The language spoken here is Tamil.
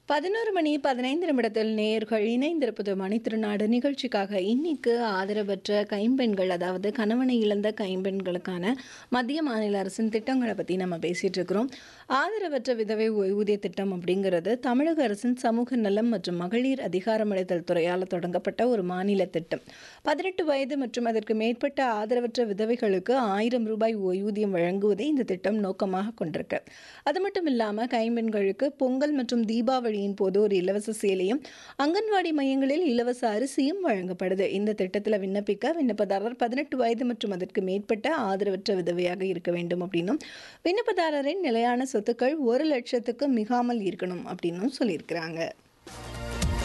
பதினோரு மணி பதினைந்து நிமிடத்தில் நேயர்கள் இணைந்திருப்பது மணித்திருநாடு நிகழ்ச்சிக்காக இன்னைக்கு ஆதரவற்ற கைம்பெண்கள் அதாவது கணவனை இழந்த கைம்பெண்களுக்கான மத்திய மாநில அரசின் திட்டங்களை பற்றி நம்ம பேசிட்டு இருக்கிறோம் ஆதரவற்ற விதவை ஓய்வூதிய திட்டம் அப்படிங்கிறது தமிழக அரசின் சமூக நலம் மற்றும் மகளிர் அதிகாரமளித்தல் துறையால் தொடங்கப்பட்ட ஒரு மாநில திட்டம் பதினெட்டு வயது மற்றும் அதற்கு மேற்பட்ட ஆதரவற்ற விதவைகளுக்கு ஆயிரம் ரூபாய் ஓய்வூதியம் வழங்குவதை இந்த திட்டம் நோக்கமாக கொண்டிருக்கு அது மட்டும் இல்லாமல் கைம்பெண்களுக்கு பொங்கல் மற்றும் தீபாவளியின் போது ஒரு இலவச சேலையும் அங்கன்வாடி மையங்களில் இலவச அரிசியும் வழங்கப்படுது இந்த திட்டத்தில் விண்ணப்பிக்க விண்ணப்பதாரர் பதினெட்டு வயது மற்றும் அதற்கு மேற்பட்ட ஆதரவற்ற விதவையாக இருக்க வேண்டும் அப்படின்னும் விண்ணப்பதாரரின் நிலையான சொத்துக்கள் ஒரு லட்சத்துக்கு மிகாமல் இருக்கணும் அப்படின்னும் சொல்லியிருக்கிறாங்க